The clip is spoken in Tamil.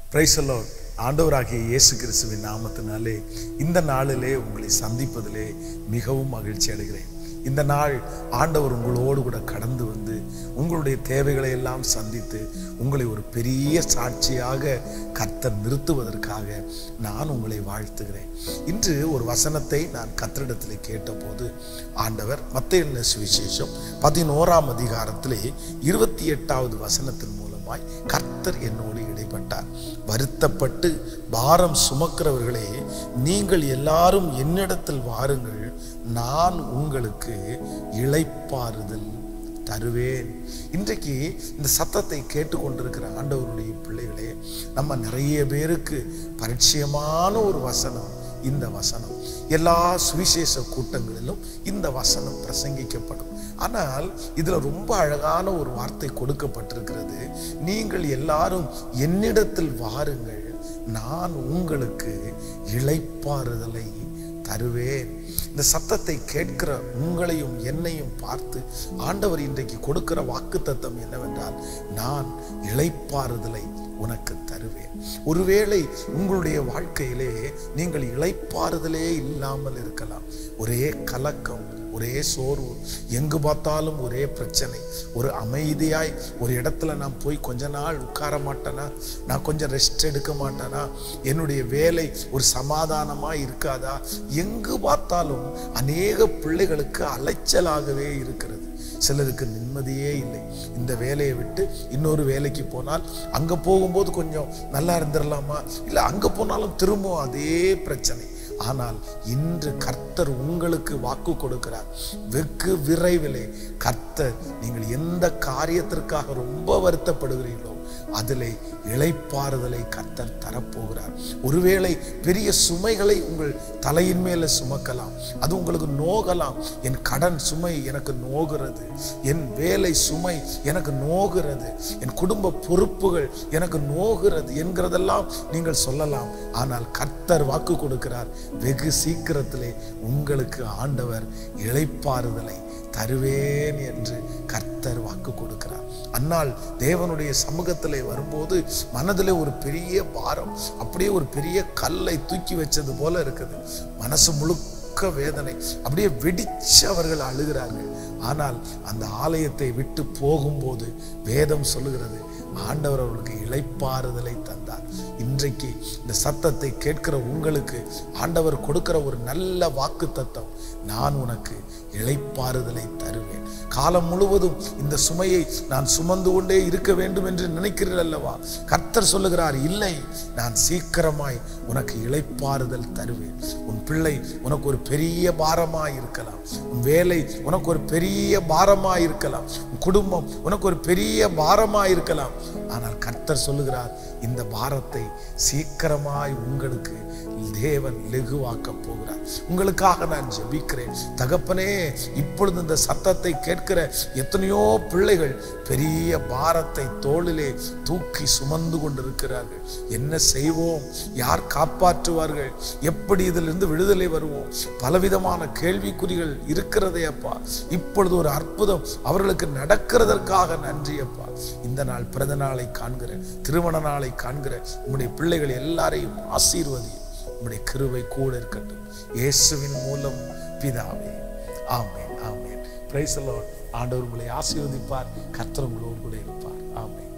பிரைசலோ ஆண்டவராகிய இயேசு கிறிஸ்துவின் நாமத்தினாலே இந்த நாளிலே உங்களை சந்திப்பதிலே மிகவும் மகிழ்ச்சி அடைகிறேன் இந்த நாள் ஆண்டவர் உங்களோடு கூட கடந்து வந்து உங்களுடைய தேவைகளை எல்லாம் சந்தித்து உங்களை ஒரு பெரிய சாட்சியாக கர்த்தர் நிறுத்துவதற்காக நான் உங்களை வாழ்த்துகிறேன் இன்று ஒரு வசனத்தை நான் கத்தரிடத்தில் கேட்டபோது ஆண்டவர் மத்திய சுவிசேஷம் பதினோராம் அதிகாரத்திலே இருபத்தி எட்டாவது வசனத்தின் மூலமாய் கர்த்தர் என்னோடு இடைப்பட்டார் வருத்தப்பட்டு பாரம் சுமக்கிறவர்களே நீங்கள் எல்லாரும் என்னிடத்தில் வாருங்கள் நான் உங்களுக்கு இளைப்பாறுதல் தருவேன் இன்றைக்கு இந்த சத்தத்தை கேட்டுக்கொண்டிருக்கிற ஆண்டவருடைய பிள்ளைகளே நம்ம நிறைய பேருக்கு பரிச்சயமான ஒரு வசனம் இந்த வசனம் எல்லா சுவிசேஷ கூட்டங்களிலும் இந்த வசனம் பிரசங்கிக்கப்படும் ஆனால் இதில் ரொம்ப அழகான ஒரு வார்த்தை கொடுக்கப்பட்டிருக்கிறது நீங்கள் எல்லாரும் என்னிடத்தில் வாருங்கள் நான் உங்களுக்கு இளைப்பாறுதலை தருவேன் இந்த சத்தத்தை கேட்கிற உங்களையும் என்னையும் பார்த்து ஆண்டவர் இன்றைக்கு கொடுக்கிற வாக்கு தத்தம் என்னவென்றால் நான் இளைப்பாறுதலை உனக்கு தருவேன் ஒருவேளை உங்களுடைய வாழ்க்கையிலே நீங்கள் இளைப்பாறுதலே இல்லாமல் இருக்கலாம் ஒரே கலக்கம் ஒரே சோர்வு எங்கு பார்த்தாலும் ஒரே பிரச்சனை ஒரு அமைதியாய் ஒரு இடத்துல நான் போய் கொஞ்ச நாள் உட்கார மாட்டேனா நான் கொஞ்சம் ரெஸ்ட் எடுக்க மாட்டேனா என்னுடைய வேலை ஒரு சமாதானமாக இருக்காதா எங்கு பார்த்தாலும் அநேக பிள்ளைகளுக்கு அலைச்சலாகவே இருக்கிறது சிலருக்கு நிம்மதியே இல்லை இந்த வேலையை விட்டு இன்னொரு வேலைக்கு போனால் அங்கே போகும்போது கொஞ்சம் நல்லா இருந்துடலாமா இல்லை அங்கே போனாலும் திரும்பவும் அதே பிரச்சனை ஆனால் இன்று கர்த்தர் உங்களுக்கு வாக்கு கொடுக்கிறார் வெகு விரைவிலே கர்த்தர் நீங்கள் எந்த காரியத்திற்காக ரொம்ப வருத்தப்படுகிறீர்களோ அதிலே இளைப்பாறுதலை கர்த்தர் தரப்போகிறார் ஒருவேளை பெரிய சுமைகளை உங்கள் தலையின் மேலே சுமக்கலாம் அது உங்களுக்கு நோகலாம் என் கடன் சுமை எனக்கு நோகிறது என் வேலை சுமை எனக்கு நோகிறது என் குடும்ப பொறுப்புகள் எனக்கு நோகிறது என்கிறதெல்லாம் நீங்கள் சொல்லலாம் ஆனால் கர்த்தர் வாக்கு கொடுக்கிறார் வெகு சீக்கிரத்திலே உங்களுக்கு ஆண்டவர் இளைப்பாறுதலை தருவேன் என்று கர்த்தர் வாக்கு கொடுக்கிறார் அன்னால் தேவனுடைய சமூகத்திலே வரும்போது மனதிலே ஒரு பெரிய பாரம் அப்படியே ஒரு பெரிய கல்லை தூக்கி வச்சது போல இருக்குது மனசு முழுக்க வேதனை அப்படியே வெடிச்சு அவர்கள் அழுகிறார்கள் ஆனால் அந்த ஆலயத்தை விட்டு போகும்போது வேதம் சொல்லுகிறது ஆண்டவர் அவர்களுக்கு இளைப்பாறுதலை தந்தார் இன்றைக்கு இந்த சத்தத்தை கேட்கிற உங்களுக்கு ஆண்டவர் கொடுக்கிற ஒரு நல்ல வாக்கு தத்தம் நான் உனக்கு இளைப்பாறுதலை தருவேன் காலம் முழுவதும் இந்த சுமையை நான் சுமந்து கொண்டே இருக்க வேண்டும் என்று நினைக்கிறீர்கள் அல்லவா கர்த்தர் சொல்லுகிறார் இல்லை நான் சீக்கிரமாய் உனக்கு இளைப்பாறுதல் தருவேன் உன் பிள்ளை உனக்கு ஒரு பெரிய பாரமாய் இருக்கலாம் உன் வேலை உனக்கு ஒரு பெரிய பாரமாய் இருக்கலாம் உன் குடும்பம் உனக்கு ஒரு பெரிய பாரமாய் இருக்கலாம் ஆனால் கர்த்தர் சொல்லுகிறார் இந்த பாரத்தை சீக்கிரமாய் உங்களுக்கு தேவன் லெகுவாக்க போகிறார் உங்களுக்காக நான் ஜெபிக்கிறேன் தகப்பனே இப்பொழுது இந்த சத்தத்தை கேட்கிற எத்தனையோ பிள்ளைகள் பெரிய பாரத்தை தோளிலே தூக்கி சுமந்து கொண்டிருக்கிறார்கள் என்ன செய்வோம் யார் காப்பாற்றுவார்கள் எப்படி இதிலிருந்து விடுதலை வருவோம் பலவிதமான கேள்விக்குறிகள் இருக்கிறதே அப்பா இப்பொழுது ஒரு அற்புதம் அவர்களுக்கு நடக்கிறதற்காக நன்றி அப்பா இந்த நாள் பிறந்த நாளை காண்கிற திருமண நாளை காண்கிற உங்களுடைய பிள்ளைகள் எல்லாரையும் ஆசீர்வதி உங்களுடைய கிருவை கூட இருக்கட்டும் இயேசுவின் மூலம் பிதாவே ஆமேன் ஆமேன் பிரைஸ் ஆண்டவர் உங்களை ஆசீர்வதிப்பார் கர்த்தர் உங்களோடு கூட இருப்பார் ஆமேன்